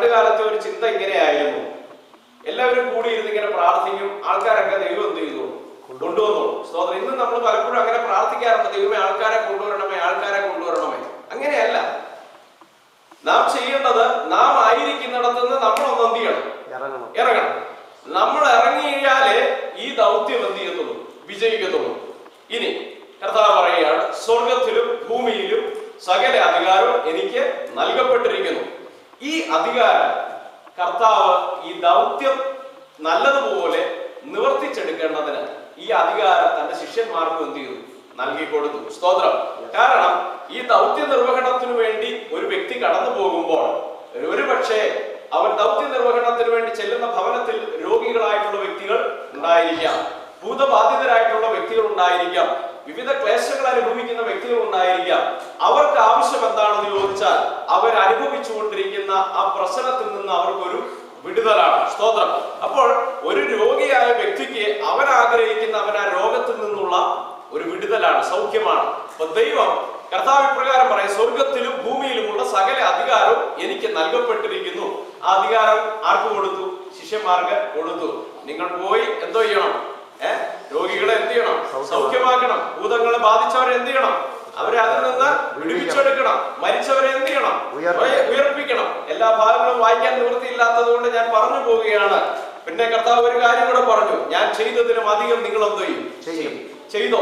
പണ്ട് കാലത്തെ ഒരു ചിന്ത ഇങ്ങനെയായിരുന്നു എല്ലാവരും കൂടി ഇരുന്ന് ഇങ്ങനെ പ്രാർത്ഥിക്കും ആൾക്കാരൊക്കെ ദൈവം എന്ത് ചെയ്തു കൊണ്ടുവന്നു സ്തോത്രം ഇന്ന് നമ്മൾ പലപ്പോഴും അങ്ങനെ പ്രാർത്ഥിക്കാറുണ്ട് ദൈവമേ ആൾക്കാരെ കൊണ്ടുവരണമേ ആൾക്കാരെ കൊണ്ടുവരണമേ അങ്ങനെയല്ല നാം ചെയ്യേണ്ടത് നാം ആയിരിക്കുന്നിടത്ത് നിന്ന് നമ്മളൊന്ന് എന്ത് ചെയ്യണം ഇറങ്ങണം ഇറങ്ങണം നമ്മൾ ഇറങ്ങിയാലേ ഈ ദൗത്യം എന്ത് ചെയ്യത്തുള്ളൂ വിജയിക്കത്തുള്ളൂ ഇനി കർത്താവ് പറയുകയാണ് സ്വർഗത്തിലും ഭൂമിയിലും സകല അധികാരവും എനിക്ക് നൽകപ്പെട്ടിരിക്കുന്നു ഈ അധികാരം കർത്താവ് ഈ ദൗത്യം നല്ലതുപോലെ നിവർത്തിച്ചെടുക്കേണ്ടതിന് ഈ അധികാരം തന്റെ ശിഷ്യന്മാർക്കും എന്ത് ചെയ്തു നൽകി കൊടുത്തു സ്തോത്രം കാരണം ഈ ദൗത്യ നിർവഹണത്തിനു വേണ്ടി ഒരു വ്യക്തി കടന്നു പോകുമ്പോൾ ഒരു പക്ഷേ അവൻ ദൗത്യ നിർവഹണത്തിന് വേണ്ടി ചെല്ലുന്ന ഭവനത്തിൽ രോഗികളായിട്ടുള്ള വ്യക്തികൾ ഉണ്ടായിരിക്കാം ഭൂതബാധിതരായിട്ടുള്ള വ്യക്തികൾ ഉണ്ടായിരിക്കാം വിവിധ ക്ലേശങ്ങൾ അനുഭവിക്കുന്ന വ്യക്തികൾ ഉണ്ടായിരിക്കാം അവർക്ക് ആവശ്യം എന്താണെന്ന് ചോദിച്ചാൽ അവർ അനുഭവിച്ചുകൊണ്ടിരിക്കുന്ന ആ പ്രശ്നത്തിൽ നിന്ന് അവർക്കൊരു വിടുതലാണ് സ്തോത്രം അപ്പോൾ ഒരു രോഗിയായ വ്യക്തിക്ക് അവൻ ആഗ്രഹിക്കുന്ന അവൻ ആ രോഗത്തിൽ നിന്നുള്ള ഒരു വിടുതലാണ് സൗഖ്യമാണ് അപ്പൊ ദൈവം കർത്താവ് ഇപ്രകാരം പറയും സ്വർഗത്തിലും ഭൂമിയിലുമുള്ള സകല അധികാരവും എനിക്ക് നൽകപ്പെട്ടിരിക്കുന്നു ആ അധികാരം ആർക്ക് കൊടുത്തു ശിഷ്യന്മാർക്ക് കൊടുത്തു നിങ്ങൾ പോയി എന്തോ ചെയ്യണം ഏ രോഗികളെ എന്ത് ചെയ്യണം സൗഖ്യമാക്കണം ഭൂതങ്ങളെ ബാധിച്ചവരെ എന്ത് ചെയ്യണം അവരെ അതിൽ നിന്ന് വിടുവിച്ചെടുക്കണം മരിച്ചവരെ എന്ത് ചെയ്യണം ഉയർപ്പിക്കണം. ഉയ- ഉയർപ്പിക്കണം എല്ലാ ഭാഗങ്ങളും വായിക്കാൻ നിവൃത്തിയില്ലാത്തത് കൊണ്ട് ഞാൻ പറഞ്ഞു പോവുകയാണ് പിന്നെ കർത്താവ് ഒരു കാര്യം കൂടെ പറഞ്ഞു ഞാൻ ചെയ്തതിലും അധികം നിങ്ങൾ എന്ത് ചെയ്യും ചെയ്യും. ചെയ്തോ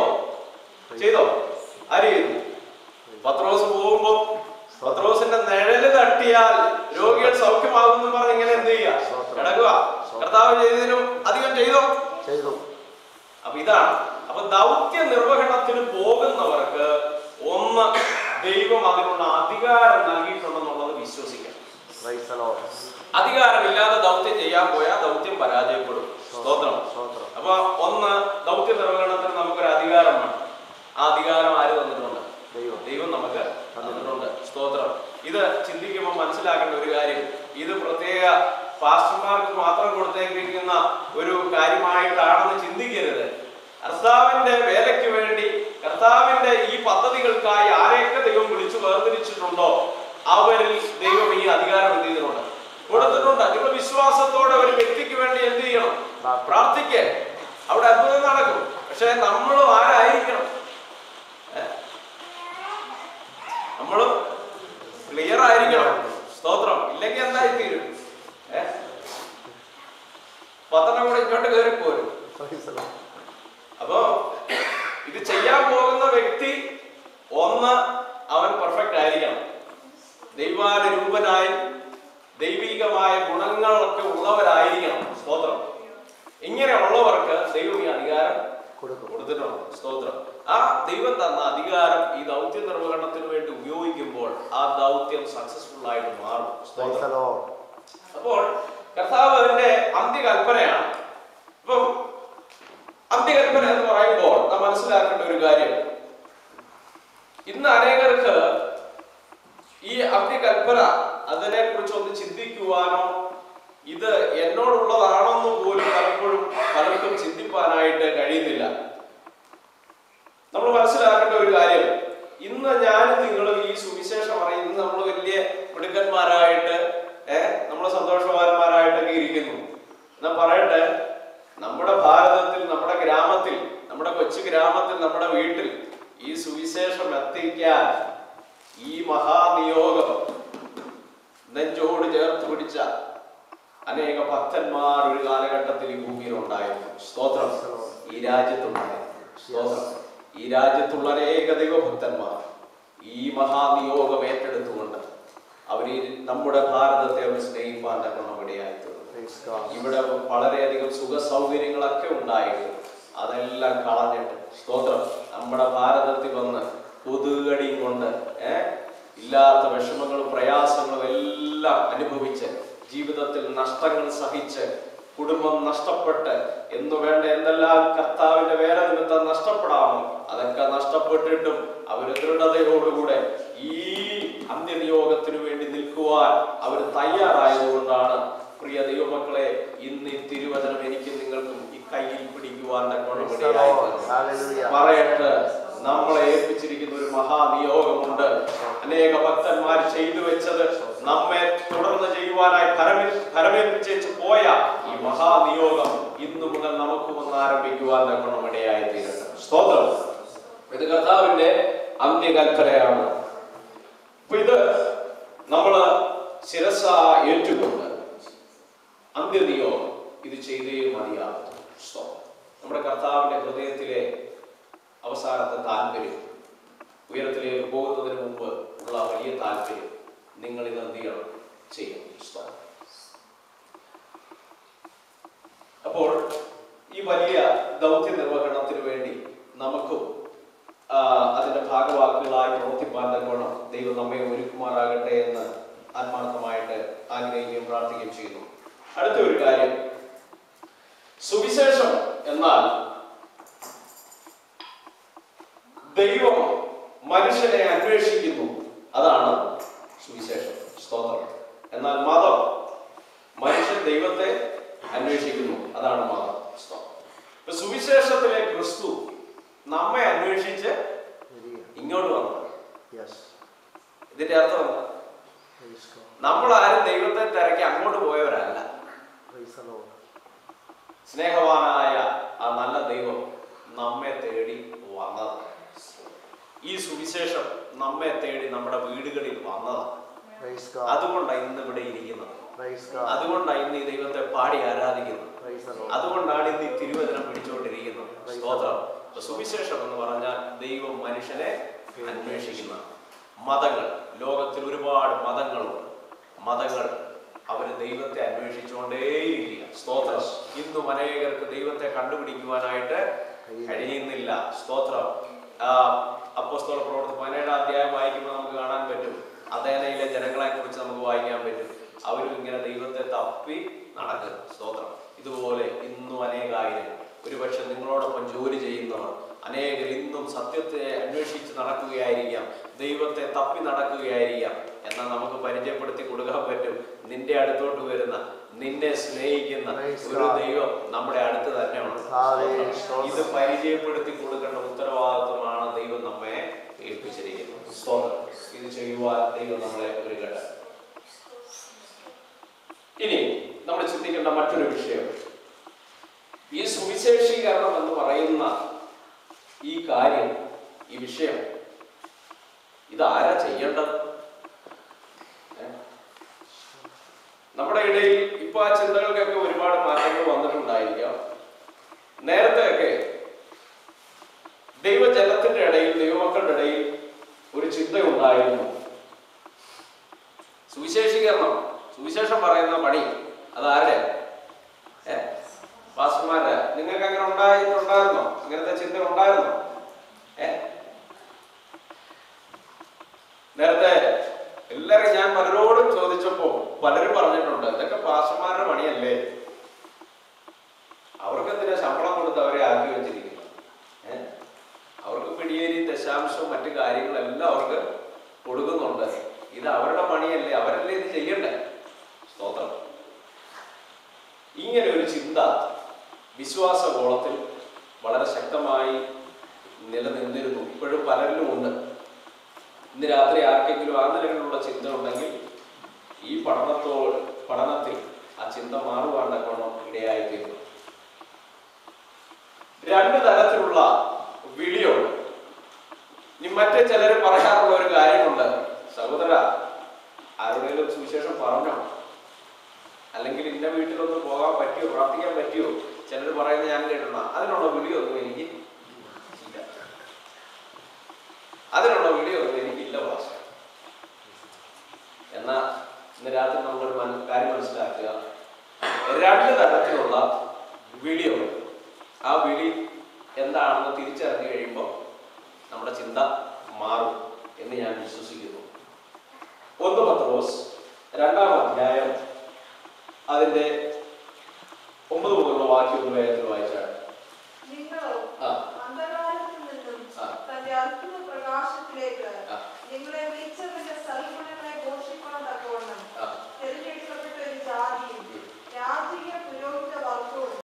ചെയ്തോ ആര് ചെയ്തു പത്രോസ് പോകുമ്പോ പത്രോസിന്റെ നിഴല് തട്ടിയാൽ രോഗികൾ സൗഖ്യമാകുമെന്ന് പറഞ്ഞ് ഇങ്ങനെ എന്ത് ചെയ്യുക സ്തോത്രം. കിടക്കുക കർത്താവ് ചെയ്തതിനും അധികം ചെയ്തോ ചെയ്തു അപ്പൊ ഇതാണ് അപ്പൊ ദൗത്യ നിർവഹണത്തിന് പോകുന്നവർക്ക് ഒന്ന് ദൈവം അതിനുള്ള അധികാരം നൽകിയിട്ടുണ്ടെന്നുള്ളത് വിശ്വസിക്കണം Praise the Lord. അധികാരമില്ലാതെ ദൗത്യം ചെയ്യാൻ പോയാൽ ദൗത്യം പരാജയപ്പെടും സ്തോത്രം സ്തോത്രം. അപ്പൊ ഒന്ന് ദൗത്യ നിർവഹണത്തിന് നമുക്കൊരു അധികാരം വേണം ആ അധികാരം ആര് തന്നിട്ടുണ്ട് ദൈവം. ദൈവം നമുക്ക് തന്നിട്ടുണ്ട് സ്തോത്രം ഇത് ചിന്തിക്കുമ്പോൾ മനസ്സിലാക്കേണ്ട ഒരു കാര്യം ഇത് പ്രത്യേക പാസ്റ്റർമാർക്ക് മാത്രം കൊടുത്തേക്കുന്ന ഒരു കാര്യമായിട്ടാണെന്ന് ചിന്തിക്കരുത് കർത്താവിന്റെ വേലയ്ക്ക് വേണ്ടി കർത്താവിന്റെ ഈ പദ്ധതികൾക്കായി ആരെയൊക്കെ ദൈവം വിളിച്ചു വേർതിരിച്ചിട്ടുണ്ടോ അവരിൽ ദൈവം ഈ അധികാരം എന്ത് ചെയ്തിട്ടുണ്ട് കൊടുത്തിട്ടുണ്ട് നിങ്ങൾ വിശ്വാസത്തോടെ ഒരു വ്യക്തിക്ക് വേണ്ടി എന്ത് ചെയ്യണം പ്രാർത്ഥിക്കേ അവിടെ അത്ഭുതം നടക്കും പക്ഷെ നമ്മളും ആരായിരിക്കണം നമ്മളും ക്ലിയർ ആയിരിക്കണം സ്തോത്രം ഇല്ലെങ്കിൽ എന്തായി തീരും ഏ പത്തെണ്ണം കൂടെ ഇങ്ങോട്ട് കയറി പോരും Praise the Lord. അപ്പോ ഇത് ചെയ്യാൻ പോകുന്ന വ്യക്തി ഒന്ന് അവൻ പെർഫെക്റ്റ് ആയിരിക്കണം ദൈവാനുരൂപനായി ദൈവികമായ ഗുണങ്ങളൊക്കെ ഉള്ളവരായിരിക്കണം സ്തോത്രം ഇങ്ങനെ ഉള്ളവർക്ക് ദൈവം ഈ അധികാരം കൊടുക്കും കൊടുത്തിട്ടുണ്ട് സ്തോത്രം ആ ദൈവം തന്ന അധികാരം ഈ ദൗത്യ നിർവഹണത്തിന് വേണ്ടി ഉപയോഗിക്കുമ്പോൾ ആ ദൗത്യം സക്സസ്ഫുൾ ആയിട്ട് മാറും Praise സ്തോത്രം the Lord. അപ്പോൾ കർത്താവ് അതിന്റെ അന്ത്യകൽപ്പനയാണ് അപ്പം അന്ത്യകൽപ്പന എന്ന് പറയുമ്പോൾ നാം മനസ്സിലാക്കേണ്ട ഒരു കാര്യം ഇന്ന് അനേകർക്ക് ഈ അന്ത്യകൽപ്പന അതിനെ കുറിച്ച് ഒന്ന് ചിന്തിക്കുവാനോ ഇത് എന്നോടുള്ളതാണെന്ന് പോലും പലപ്പോഴും പലർക്കും ചിന്തിപ്പാനായിട്ട് കഴിയുന്നില്ല നമ്മൾ മനസ്സിലാക്കേണ്ട ഒരു കാര്യം ഇന്ന് ഞാനും നിങ്ങളും ഈ സുവിശേഷം അറിയുന്ന ഇന്ന് നമ്മൾ വലിയ മിടുക്കന്മാരായിട്ട് ഏഹ് നമ്മൾ സന്തോഷവാന്മാരായിട്ടൊക്കെ ഇരിക്കുന്നു എന്നാ പറയട്ടെ നമ്മുടെ ഭാരതത്തിൽ നമ്മുടെ ഗ്രാമത്തിൽ നമ്മുടെ കൊച്ചു ഗ്രാമത്തിൽ നമ്മുടെ വീട്ടിൽ ഈ സുവിശേഷം എത്തിക്കാൻ ഈ മഹാനിയോഗം നെഞ്ചോട് ചേർത്ത് പിടിച്ച അനേക ഭക്തന്മാർ ഒരു കാലഘട്ടത്തിൽ ഈ ഭൂമിയിൽ ഉണ്ടായിരുന്നു സ്തോത്രം ഈ രാജ്യത്തുണ്ടായിരുന്നു സ്തോത്രം ഈ രാജ്യത്തുള്ള അനേക ദൈവഭക്തന്മാർ ഈ മഹാനിയോഗം ഏറ്റെടുത്തുകൊണ്ട് അവർ നമ്മുടെ ഭാരതത്തെ അവർ സ്നേഹിപ്പാൻ തക്കണം ഇടയായി തീർന്നു Praise God. ഇവിടെ വളരെയധികം സുഖ സൗകര്യങ്ങളൊക്കെ ഉണ്ടായിരുന്നു അതെല്ലാം കളഞ്ഞിട്ട് സ്തോത്രം നമ്മുടെ ഭാരതത്തിൽ വന്ന് കൊതുകടിയും കൊണ്ട് ഏ ഇല്ലാത്ത വിഷമങ്ങളും പ്രയാസങ്ങളും എല്ലാം അനുഭവിച്ച് ജീവിതത്തിൽ നഷ്ടങ്ങൾ സഹിച്ച് കുടുംബം നഷ്ടപ്പെട്ട് എന്ന് വേണ്ട എന്തെല്ലാം കർത്താവിന്റെ വേല നിമിത്തം നഷ്ടപ്പെടാമോ അതൊക്കെ നഷ്ടപ്പെട്ടിട്ടും അവർ ദൃഢതയോടുകൂടെ ഈ അന്ത്യനിയോഗത്തിനു വേണ്ടി നിൽക്കുവാൻ അവർ തയ്യാറായതുകൊണ്ടാണ് പ്രിയ ദൈവമക്കളെ ഇന്ന് ഈ തിരുവചനം എനിക്ക് നിങ്ങൾക്കും ഈ കയ്യിൽ പിടിക്കുവാൻ Praise the Lord. Hallelujah. പറയട്ടെ നമ്മളെ ഏൽപ്പിച്ചിരിക്കുന്ന ഒരു മഹാനിയോഗമുണ്ട് അനേക ഭക്തന്മാർ ചെയ്തു വെച്ചത് നമ്മെ തുടർന്ന് ചെയ്യുവാനായി ഫലമേ ഫലമേൽപ്പിച്ചു പോയ ഈ മഹാനിയോഗം ഇന്നു മുതൽ നമുക്ക് ഒന്ന് ആരംഭിക്കുവാൻ തക്കണം ഇടയായി തീരട്ടെ സ്തോത്രം ഇത് കർത്താവിന്റെ അന്ത്യകൽപ്പനയാണ് അപ്പൊ ഇത് നമ്മള് ശിരസ ഏറ്റുകൊണ്ട് അന്ത്യനിയോഗം ഇത് ചെയ്തേ മതിയാകും സ്തോത്രം. നമ്മുടെ കർത്താവിന്റെ ഹൃദയത്തിലെ അവസാനത്തെ താല്പര്യം ഉയരത്തിലേക്ക് പോകുന്നതിന് മുമ്പ് ഉള്ള വലിയ താല്പര്യം നിങ്ങൾ ഇത് എന്ത് ചെയ്യണം ചെയ്യണം സ്തോത്രം. അപ്പോൾ ഈ വലിയ ദൗത്യ നിർവഹണത്തിന് വേണ്ടി നമുക്കും ആ, അതിന്റെ ഭാഗവാക്കുകളായി പ്രവർത്തിപ്പാൻ തക്കോണം ദൈവം നമ്മെ ഒരുക്കുമാറാകട്ടെ എന്ന് ആത്മാർത്ഥമായിട്ട് ആഗ്രഹിക്കുകയും പ്രാർത്ഥിക്കുകയും ചെയ്യുന്നു അടുത്ത ഒരു കാര്യം സുവിശേഷം എന്നാൽ ദൈവം മനുഷ്യനെ അന്വേഷിക്കുന്നു അതാണ് സുവിശേഷം സ്തോത്രം എന്നാൽ മതം മനുഷ്യൻ ദൈവത്തെ അന്വേഷിക്കുന്നു അതാണ് മതം സ്തോത്രം ഇപ്പൊ സുവിശേഷത്തിലെ ക്രിസ്തു നമ്മെ അന്വേഷിച്ച് ഇങ്ങോട്ട് വന്നു യെസ് ഇതിന്റെ അർത്ഥം എന്താ പ്രൈസ് ഗോഡ് നമ്മൾ ആരും ദൈവത്തെ തിരക്കി അങ്ങോട്ട് പോയവരല്ല പ്രൈസ് ദി ലോർഡ് സ്നേഹവാനായ ആ നല്ല ദൈവം നമ്മെ തേടി വന്നത് ഈ സുവിശേഷം നമ്മെ തേടി നമ്മുടെ വീടുകളിൽ വന്നതാണ് പ്രൈസ് ഗോഡ് അതുകൊണ്ടാണ് ഇന്ന് ഇവിടെ ഇരിക്കുന്നത് പ്രൈസ് ഗോഡ് അതുകൊണ്ടാണ് ഇന്ന് ഈ ദൈവത്തെ പാടി ആരാധിക്കുന്നത് പ്രൈസ് ദി ലോർഡ് അതുകൊണ്ടാണ് ഇന്ന് ഈ തിരുവചനം പിടിച്ചുകൊണ്ടിരിക്കുന്നത് സ്തോത്രം അപ്പൊ സുവിശേഷം എന്ന് പറഞ്ഞാൽ ദൈവം മനുഷ്യനെ അന്വേഷിക്കുന്ന മതങ്ങൾ ലോകത്തിൽ ഒരുപാട് മതങ്ങളുണ്ട് മതങ്ങൾ അവര് ദൈവത്തെ അന്വേഷിച്ചുകൊണ്ടേയിരിക്കുക സ്തോത്രം ഇന്നും അനേകർക്ക് ദൈവത്തെ കണ്ടുപിടിക്കുവാനായിട്ട് കഴിയുന്നില്ല സ്തോത്രം ആ, അപ്പോസ്തല പ്രവർത്തി പതിനേഴാം അധ്യായം വായിക്കുമ്പോൾ നമുക്ക് കാണാൻ പറ്റും അതേനയിലെ ജനങ്ങളെ കുറിച്ച് നമുക്ക് വായിക്കാൻ പറ്റും അവരും ഇങ്ങനെ ദൈവത്തെ തപ്പി നടക്കുക സ്തോത്രം ഇതുപോലെ ഇന്നും അനേകായിരം ഒരുപക്ഷെ നിങ്ങളോടൊപ്പം ജോലി ചെയ്യുന്നവർ അനേകർ ഇന്നും സത്യത്തെ അന്വേഷിച്ച് നടക്കുകയായിരിക്കാം ദൈവത്തെ തപ്പി നടക്കുകയായിരിക്കാം എന്നാൽ നമുക്ക് പരിചയപ്പെടുത്തി കൊടുക്കാൻ പറ്റും നിന്റെ അടുത്തോട്ട് വരുന്ന നിന്നെ സ്നേഹിക്കുന്ന Praise ഒരു God. ദൈവം നമ്മുടെ അടുത്ത് തന്നെയുണ്ട് Hallelujah. സ്തോത്രം. ഇത് പരിചയപ്പെടുത്തി കൊടുക്കേണ്ട ഉത്തരവാദിത്വമാണ് ദൈവം നമ്മെ ഏൽപ്പിച്ചിരിക്കുന്നത് സ്തോത്രം ഇത് ചെയ്യുവാൻ ദൈവം നമ്മളെ ഒരുക്കട്ടെ ഇനി നമ്മൾ ചിന്തിക്കേണ്ട മറ്റൊരു വിഷയം ഈ സുവിശേഷീകരണം എന്ന് പറയുന്ന ഈ കാര്യം ഈ വിഷയം ഇതാരാ ചെയ്യേണ്ടത് ഏ? നമ്മുടെ ഇടയിൽ ഇപ്പൊ ആ ചിന്തകൾക്കൊക്കെ ഒരുപാട് മാറ്റങ്ങൾ വന്നിട്ടുണ്ടായിരിക്കാം നേരത്തെയൊക്കെ ദൈവജനത്തിന്റെ ഇടയിൽ ദൈവമക്കളുടെ ഇടയിൽ ഒരു ചിന്ത ഉണ്ടായിരുന്നു സുവിശേഷീകരണം സുവിശേഷം പറയുന്ന പണി അതാരുടെ ഏ പാസ്റ്റർമാരുടെ നിങ്ങൾക്ക് അങ്ങനെ ഉണ്ടായിട്ടുണ്ടായിരുന്നോ അങ്ങനത്തെ ചിന്ത ഉണ്ടായിരുന്നോ ഏ നേരത്തെ എല്ലാരും ഞാൻ പലരോടും ചോദിച്ചപ്പോ പലരും പറഞ്ഞിട്ടുണ്ട് ഇതൊക്കെ പാസ്റ്റർമാരുടെ പണിയല്ലേ അവർക്ക് എന്തിനാ ശമ്പളം കൊടുത്ത് അവരെ ആക്കി വെച്ചിരിക്കുന്നത് ഏ? അവർക്ക് പിടിയേരി ദശാംശവും മറ്റു കാര്യങ്ങളെല്ലാം അവർക്ക് കൊടുക്കുന്നുണ്ട് ഇത് അവരുടെ പണിയല്ലേ അവരല്ലേ ഇത് ചെയ്യണ്ടേ സ്തോത്രം ഇങ്ങനെ ഒരു ചിന്ത വിശ്വാസഗോളത്തിൽ വളരെ ശക്തമായി നിലനിന്നിരുന്നു ഇപ്പോഴും പലരിലും ഉണ്ട് ഇന്ന് രാത്രി ആർക്കെങ്കിലും ആ നിലകളിലുള്ള ചിന്ത ഉണ്ടെങ്കിൽ ഈ പഠനത്തോ പഠനത്തിൽ ആ ചിന്ത മാറുവാൻ തക്കോണം ഇടയായിത്തീരുന്നു രണ്ട് തരത്തിലുള്ള വിളിയുണ്ട് ഇനി മറ്റേ ചിലർ പറയാറുള്ള ഒരു കാര്യമുണ്ട് സഹോദര ആരുടെയും സുവിശേഷം പറഞ്ഞോ അല്ലെങ്കിൽ ഇന്ന വീട്ടിലൊന്ന് പോകാൻ പറ്റിയോ പ്രാർത്ഥിക്കാൻ പറ്റിയോ ചിലർ പറയുന്നത് ഞാൻ കേട്ടിട്ടുണ്ട അതിനുള്ള വിളിയൊന്നും എനിക്ക് ഇല്ല അതിനുള്ള വിളിയൊന്നും എനിക്കില്ല ഭാഷ എന്നാ ഇന്ന് രാത്രി നമ്മളൊരു മന- കാര്യം മനസ്സിലാക്കുക രണ്ട് തരത്തിലുള്ള വിളിയുണ്ട് ആ വിളി എന്താണെന്ന് തിരിച്ചറിഞ്ഞു കഴിയുമ്പോൾ നമ്മുടെ ചിന്ത മാറും എന്ന് ഞാൻ വിശ്വസിക്കുന്നു ഒന്ന് പത്രോസ് രണ്ടാം അധ്യായം അതിന്റെ ഒമ്പത് മുതലുള്ള വാക്യം ഒന്ന് വേഗത്തിൽ വായിച്ചാൽ നിങ്ങളോ ആ. അന്ധകാരത്തിൽ നിന്നും ആ. തന്റെ അത്ഭുത പ്രകാശത്തിലേക്ക് ആ. നിങ്ങളെ വിളിച്ചവന്റെ